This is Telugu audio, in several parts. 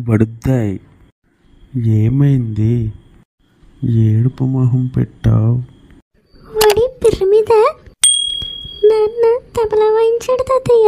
పడుద్దాయి ఏమైంది ఏడుపు మొహం పెట్టావు వాడి పిర్ర మీద నాన్న తబలా వాయించాడు తాతయ్య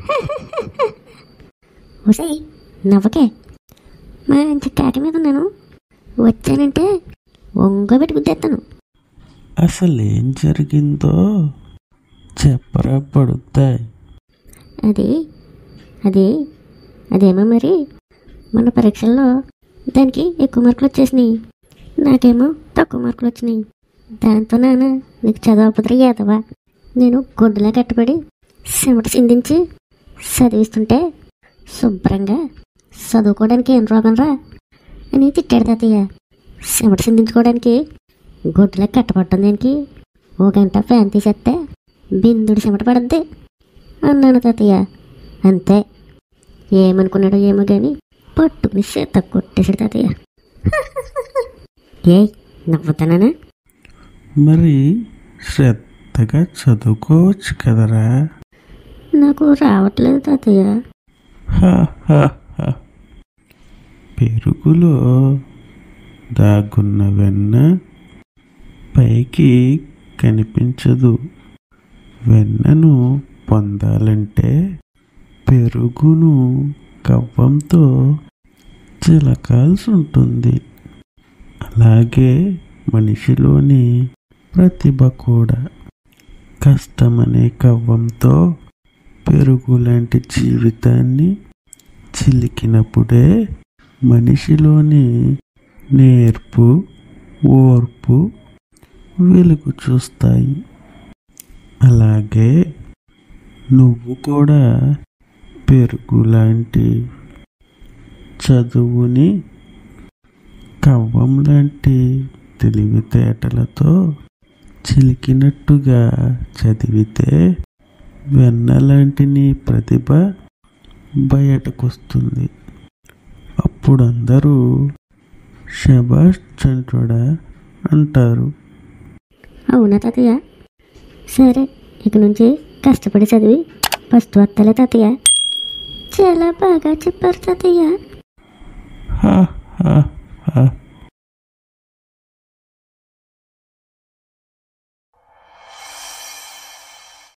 ఒసై నవ్వకే మంచి కాటి మీద ఉన్నాను వచ్చానంటే ఒంగబెట్టి గుద్దేస్తాను అసలు ఏం జరిగిందో చెప్పరా పడుద్దాయి అది అది అదేమో మరి మన పరీక్షల్లో దానికి ఎక్కువ మార్కులు వచ్చేసినాయి నాకేమో తక్కువ మార్కులు వచ్చినాయి దాంతో నాన్న నీకు చదవకపోతే ఏదవా నేను గొడ్డులా కట్టబడి చెమట చిందించి చదివిస్తుంటే శుభ్రంగా చదువుకోవడానికి ఏం రోగం రా అని తిట్టాడు తాతయ్య చెమట చిందించుకోవడానికి గొడ్డులా కట్టబడటం దానికి ఓ గంట ఫ్యాన్ తీసేస్తే బిందుడు చెమట పడద్ది అన్నాను తాతయ్య అంతే ఏమనుకున్నాడో ఏమో కానీ పట్టుకుని చేత కొట్టేశాడు తాతయ్య ఏ నవ్వుతానా మరి శ్రద్ధగా చదువుకోవచ్చు కదరా నాకు రావట్లేదు తాతయ్య హ, హ, హ. పెరుగులో దాగున్న వెన్న పైకి కనిపించదు వెన్నను పొందాలంటే పెరుగును కవ్వంతో చిలకాల్సి ఉంటుంది అలాగే మనిషిలోని ప్రతిభ కూడా కష్టమనే కవ్వంతో పెరుగు లాంటి జీవితాన్ని చిలికినప్పుడే మనిషిలోని నేర్పు ఓర్పు వెలుగు చూస్తాయి అలాగే నువ్వు కూడా పెరుగు లాంటి చదువుని కవ్వం లాంటి తెలివితేటలతో చిలికినట్టుగా చదివితే వెన్నలాంటి నీ ప్రతిభ బయటకొస్తుంది అప్పుడు అందరూ శబాష్ చంటుడా అంటారు అవునా తాతయ్య సరే ఇక నుంచి కష్టపడి చదివి ఫస్ట్ వస్తలే తాతయ్య చాలా బాగా చెప్పారు తాతయ్య హా హా హా